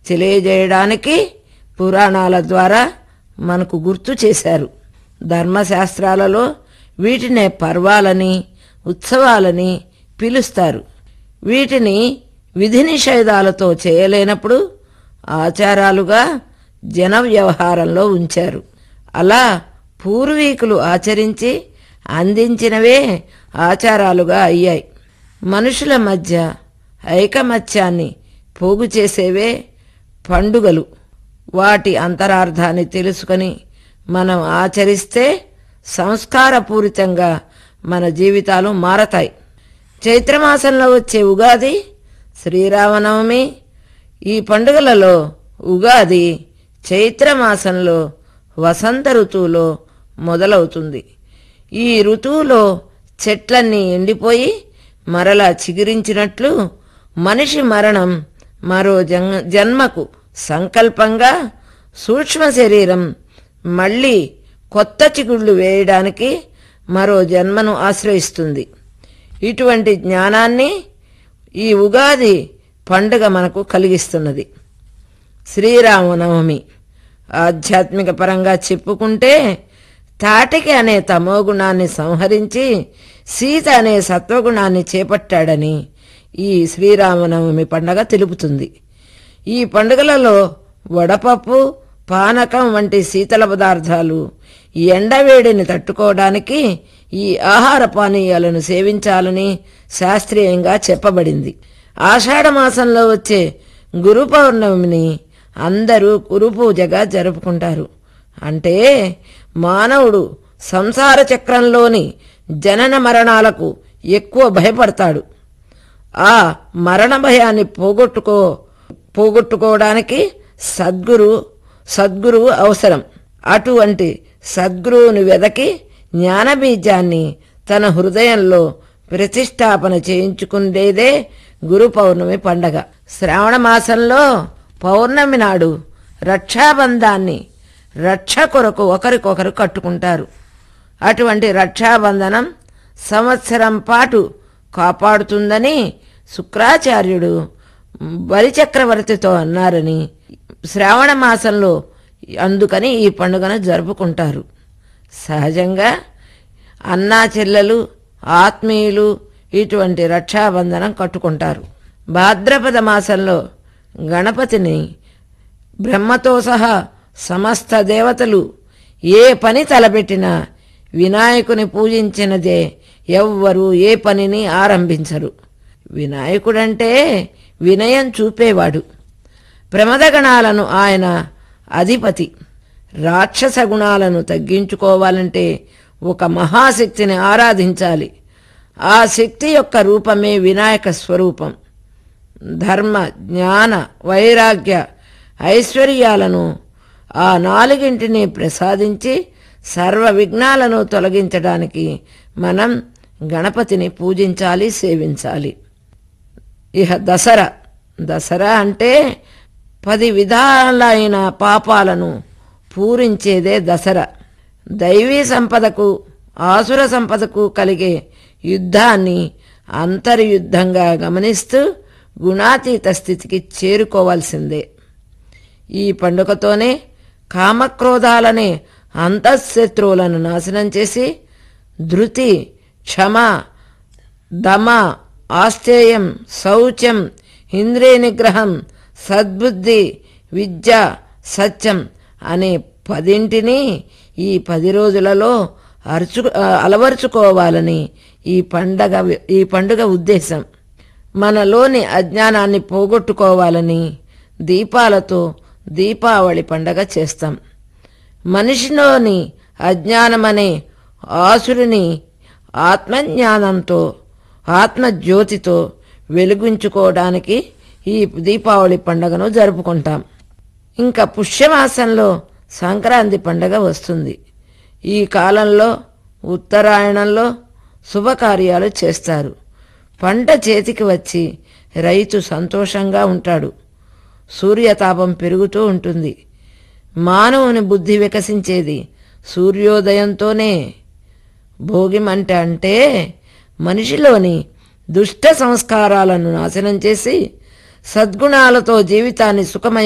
తెలియజేయడానికి పురాణాల ద్వారా మనకు గుర్తు చేశారు ధర్మశాస్త్రాలలో వీటినే పర్వాలని ఉత్సవాలని పిలుస్తారు వీటిని విధి నిషేధాలతో చేయలేనప్పుడు ఆచారాలుగా జన వ్యవహారంలో ఉంచారు అలా పూర్వీకులు ఆచరించి అందించినవే ఆచారాలుగా అయ్యాయి మనుషుల మధ్య ఐకమత్యాన్ని పోగు చేసేవే పండుగలు వాటి అంతరార్థాన్ని తెలుసుకొని మనం ఆచరిస్తే సంస్కారపూరితంగా మన జీవితాలు మారతాయి చైత్రమాసంలో వచ్చే ఉగాది శ్రీరామనవమి ఈ పండుగలలో ఉగాది చైత్రమాసంలో వసంత ఋతువులో మొదలవుతుంది ఈ ఋతువులో చెట్లన్నీ ఎండిపోయి మరలా చిగురించినట్లు మనిషి మరణం మరో జన్- జన్మకు సంకల్పంగా సూక్ష్మ శరీరం మళ్ళీ కొత్త చిగుళ్ళు వేయడానికి మరో జన్మను ఆశ్రయిస్తుంది ఇటువంటి జ్ఞానాన్ని ఈ ఉగాది పండుగ మనకు కలిగిస్తున్నది శ్రీరామనవమి ఆధ్యాత్మిక పరంగా చెప్పుకుంటే తాటికి అనే తమోగుణాన్ని సంహరించి సీత అనే సత్వగుణాన్ని చేపట్టాడని ఈ శ్రీరామనవమి పండగ తెలుపుతుంది ఈ పండుగలలో వడపప్పు పానకం వంటి శీతల పదార్థాలు ఎండవేడిని తట్టుకోవడానికి ఈ ఆహార పానీయాలను సేవించాలని శాస్త్రీయంగా చెప్పబడింది ఆషాఢ మాసంలో వచ్చే గురు పౌర్ణమిని అందరూ గురు పూజగా జరుపుకుంటారు అంటే మానవుడు సంసార చక్రంలోని జనన మరణాలకు ఎక్కువ భయపడతాడు ఆ మరణ భయాన్ని పోగొట్టుకో పోగొట్టుకోవడానికి సద్గురు సద్గురువు అవసరం అటువంటి సద్గురువుని వెదకి జ్ఞానబీజాన్ని తన హృదయంలో ప్రతిష్టాపన చేయించుకునేదే గురు పౌర్ణమి పండగ శ్రావణ మాసంలో పౌర్ణమి నాడు రక్షాబంధాన్ని రక్ష కొరకు ఒకరికొకరు కట్టుకుంటారు అటువంటి రక్షాబంధనం సంవత్సరం పాటు కాపాడుతుందని శుక్రాచార్యుడు బలిచక్రవర్తితో అన్నారని శ్రావణ మాసంలో అందుకని ఈ పండుగను జరుపుకుంటారు సహజంగా అన్నా చెల్లెలు ఆత్మీయులు ఇటువంటి రక్షాబంధనం కట్టుకుంటారు భాద్రపద మాసంలో గణపతిని బ్రహ్మతో సహా సమస్త దేవతలు ఏ పని తలపెట్టినా వినాయకుని పూజించినదే ఎవ్వరూ ఏ పనిని ఆరంభించరు వినాయకుడంటే వినయం చూపేవాడు ప్రమదగణాలను ఆయన అధిపతి రాక్షస గుణాలను తగ్గించుకోవాలంటే ఒక మహాశక్తిని ఆరాధించాలి ఆ శక్తి యొక్క రూపమే వినాయక స్వరూపం ధర్మ జ్ఞాన వైరాగ్య ఐశ్వర్యాలను ఆ నాలుగింటిని ప్రసాదించి సర్వ విఘ్నాలను తొలగించడానికి మనం గణపతిని పూజించాలి సేవించాలి ఇహ దసరా దసరా అంటే పది విధాలైన పాపాలను పూరించేదే దసరా దైవీ సంపదకు ఆసుర సంపదకు కలిగే యుద్ధాన్ని అంతర్యుద్ధంగా గమనిస్తూ గుణాతీత స్థితికి చేరుకోవాల్సిందే ఈ పండుగతోనే కామక్రోధాలనే అంతఃశత్రువులను నాశనం చేసి ధృతి క్షమ దమ ఆస్థేయం శౌచం ఇంద్రియ నిగ్రహం సద్బుద్ధి విద్య సత్యం అనే పదింటిని ఈ పది రోజులలో అరుచు అలవరుచుకోవాలని ఈ పండగ ఈ పండుగ ఉద్దేశం మనలోని అజ్ఞానాన్ని పోగొట్టుకోవాలని దీపాలతో దీపావళి పండగ చేస్తాం మనిషిలోని అజ్ఞానమనే ఆసురుని ఆత్మజ్ఞానంతో ఆత్మజ్యోతితో వెలిగించుకోవడానికి ఈ దీపావళి పండుగను జరుపుకుంటాం ఇంకా పుష్యమాసంలో సంక్రాంతి పండగ వస్తుంది ఈ కాలంలో ఉత్తరాయణంలో శుభకార్యాలు చేస్తారు పంట చేతికి వచ్చి రైతు సంతోషంగా ఉంటాడు సూర్యతాపం పెరుగుతూ ఉంటుంది మానవుని బుద్ధి వికసించేది సూర్యోదయంతోనే భోగిమంట అంటే మనిషిలోని దుష్ట సంస్కారాలను నాశనం చేసి సద్గుణాలతో జీవితాన్ని సుఖమయ